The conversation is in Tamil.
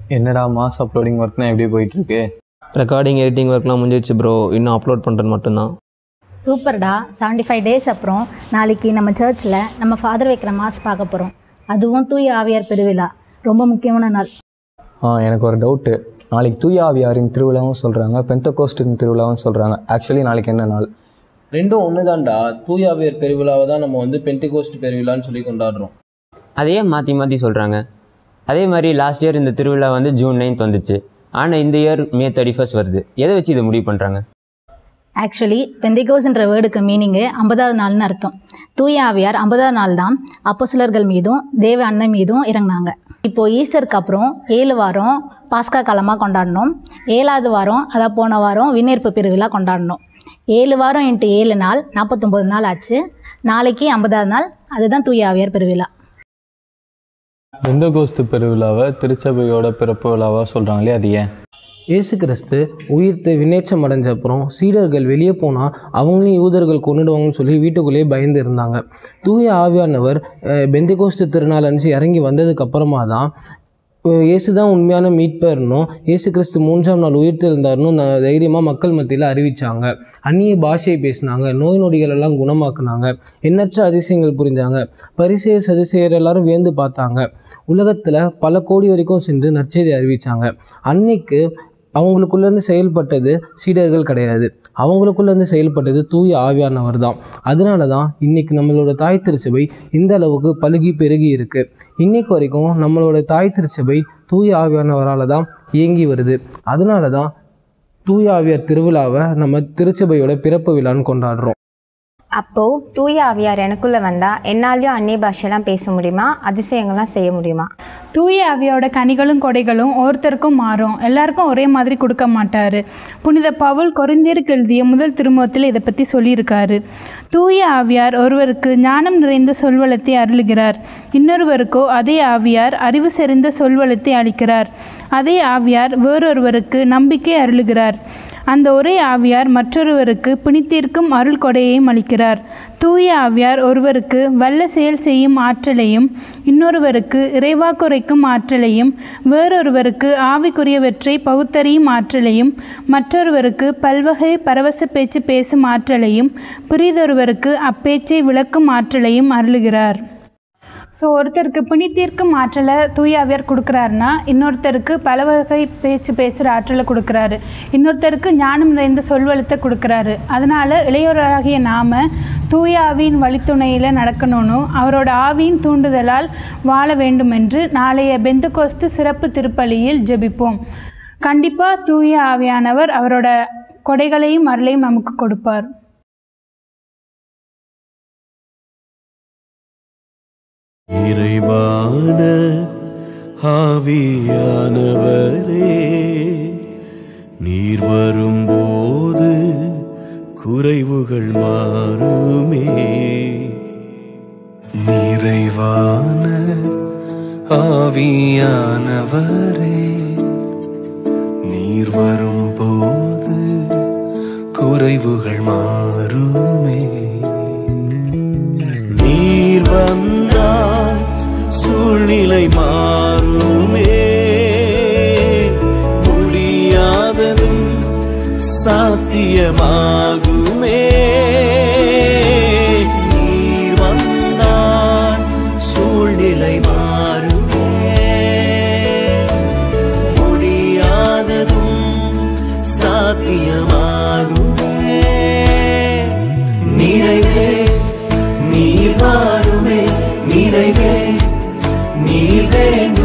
என்னடா மாஸ் அப்லோடிங் ஒர்க்லாம் எப்படி போயிட்டுருக்கு ரெக்கார்டிங் எடிட்டிங் ஒர்க்லாம் முடிஞ்சிச்சு ப்ரோ இன்னும் அப்லோட் பண்ணுறது மட்டும்தான் சூப்பர்டா செவன்ட்டி ஃபைவ் டேஸ் அப்புறம் நாளைக்கு நம்ம சர்ச்சில் நம்ம ஃபாதர் வைக்கிற மாஸ் பார்க்க போகிறோம் அதுவும் தூய ஆவியார் பெருவிழா ரொம்ப முக்கியமான நாள் ஆ எனக்கு ஒரு டவுட்டு நாளைக்கு தூய ஆவியாரின் திருவிழாவும் சொல்கிறாங்க பெந்தகோஸ்டின் திருவிழாவும் சொல்கிறாங்க ஆக்சுவலி நாளைக்கு என்ன நாள் ரெண்டும் ஒன்று தான்டா தூயாவியர் பெருவிழாவை தான் நம்ம வந்து பென்டிகோஸ்ட் பெருவிழான்னு சொல்லி கொண்டாடுறோம் அதையே மாற்றி மாற்றி சொல்கிறாங்க அதே மாதிரி லாஸ்ட் இயர் இந்த திருவிழா வந்து ஜூன் நைன்த் வந்துச்சு ஆனால் இந்த இயர் மே தேர்ட்டி ஃபர்ஸ்ட் வருது எதை வச்சு இதை முடிவு பண்ணுறாங்க ஆக்சுவலி பெந்திகோஸ்ன்ற வேர்டுக்கு மீனிங்கு ஐம்பதாவது நாள்னு அர்த்தம் தூய ஆவியார் ஐம்பதாவது நாள் தான் அப்போசிலர்கள் மீதும் தேவ அன்னை மீதும் இறங்குனாங்க இப்போது ஈஸ்டருக்கு அப்புறம் ஏழு வாரம் பாஸ்கா காலமாக கொண்டாடினோம் ஏழாவது வாரம் அதான் போன வாரம் விண்ணேற்பு பெருவிழா கொண்டாடினோம் ஏழு வாரம் இன்ட்டு ஏழு நாள் நாற்பத்தொம்போது நாள் ஆச்சு நாளைக்கு ஐம்பதாவது நாள் அதுதான் தூய ஆவியார் பெருவிழா பெந்தகோஸ்து பெருவிழாவை திருச்சபையோட பிறப்பு விழாவாக சொல்கிறாங்களே அது ஏன் இயேசு கிறிஸ்து உயிர்த்து விண்ணேற்றம் அடைஞ்ச அப்புறம் சீடர்கள் வெளியே போனால் அவங்களையும் யூதர்கள் கொண்டுடுவாங்கன்னு சொல்லி வீட்டுக்குள்ளேயே பயந்து இருந்தாங்க தூய ஆவியானவர் அஹ், பெந்தெகோஸ்து திருநாள் அனுப்பிச்சு இறங்கி வந்ததுக்கு அப்புறமா தான் அஹ், இயேசு தான் உண்மையான மீட்பர்னும் இயேசு கிறிஸ்து மூன்றாம் நாள் உயிர்த்தெழுந்தாருன்னு ந- தைரியமாக மக்கள் மத்தியில் அறிவிச்சாங்க அந்நிய பாஷையை பேசினாங்க நோய் நொடிகள் எல்லாம் குணமாக்குனாங்க எண்ணற்ற அதிசயங்கள் புரிஞ்சாங்க பரிசெயர் சதிசெயர் எல்லாரும் வியந்து பார்த்தாங்க உலகத்தில் பல கோடி வரைக்கும் சென்று நற்செய்தி அறிவிச்சாங்க அன்னைக்கு அவங்களுக்குள்ளேருந்து செயல்பட்டது சீடர்கள் கிடையாது அவங்களுக்குள்ளேருந்து செயல்பட்டது தூய ஆவியானவர் தான் அதனால தான் இன்னைக்கு நம்மளோட தாய் திருச்சபை இந்த அளவுக்கு பழுகி பெருகி இருக்கு இன்னைக்கு வரைக்கும் நம்மளோட தாய் திருச்சபை தூய ஆவியானவரால் தான் இயங்கி வருது அதனால தான் தூய ஆவியார் திருவிழாவை நம்ம திருச்சபையோட பிறப்பு விழான்னு கொண்டாடுறோம் அப்போ தூய ஆவியார் எனக்குள்ள வந்தா என்னாலையும் அந்நிய பாஷையெல்லாம் பேச முடியுமா அதிசயங்கள்லாம் செய்ய முடியுமா தூய ஆவியோட கனிகளும் கொடைகளும் ஒருத்தருக்கும் மாறும் எல்லாருக்கும் ஒரே மாதிரி கொடுக்க மாட்டார் புனித பவுல் கொரிந்தியருக்கு எழுதிய முதல் திருமுகத்தில் இதை பற்றி சொல்லியிருக்காரு தூய ஆவியார் ஒருவருக்கு ஞானம் நிறைந்த சொல்வளத்தை அருளுகிறார் இன்னொருவருக்கோ அதே ஆவியார் அறிவு செறிந்த சொல்வளத்தை அளிக்கிறார் அதே ஆவியார் வேறொருவருக்கு நம்பிக்கை அருளுகிறார் அந்த ஒரே ஆவியார் மற்றொருவருக்கு பிணித்தீர்க்கும் அருள் கொடையையும் அளிக்கிறார் தூய ஆவியார் ஒருவருக்கு வல்ல செயல் செய்யும் ஆற்றலையும் இன்னொருவருக்கு இறைவாக்குரைக்கும் ஆற்றலையும் வேறொருவருக்கு ஆவிக்குரியவற்றை பகுத்தறியும் ஆற்றலையும் மற்றொருவருக்கு பல்வகை பரவச பேச்சு பேசும் ஆற்றலையும் பிறிதொருவருக்கு அப்பேச்சை விளக்கும் ஆற்றலையும் அருளுகிறார் ஸோ ஒருத்தருக்கு பிணித்தீர்க்கும் ஆற்றலை தூயாவியார் கொடுக்குறாருன்னா இன்னொருத்தருக்கு பல வகை பேச்சு பேசுகிற ஆற்றலை கொடுக்குறாரு இன்னொருத்தருக்கு ஞானம் நிறைந்த சொல்வளத்தை கொடுக்குறாரு அதனால் இளையோராகிய நாம் தூய ஆவியின் வழித்துணையில் நடக்கணும்னு அவரோட ஆவியின் தூண்டுதலால் வாழ வேண்டும் என்று நாளைய பெந்தகோஸ்து சிறப்பு திருப்பலியில் ஜெபிப்போம் கண்டிப்பாக தூய ஆவியானவர் அவரோட கொடைகளையும் அருளையும் நமக்கு கொடுப்பார் இறைவான ஆவியானவரே நீர் வரும்போது குறைவுகள் மாறுமே நிறைவான ஆவியானவரே நீர் வரும்போது குறைவுகள் மாறுமே நீர் வந்தால் சூழ்நிலை மாறுமே முடியாததும் சாத்தியமாகுமே நீர் வந்தால் சூழ்நிலை மாறுமே முடியாததும் சாத்தியமாகுமே நிறைவே நீர் வாருமே நிறைவே நீர் வேண்டும்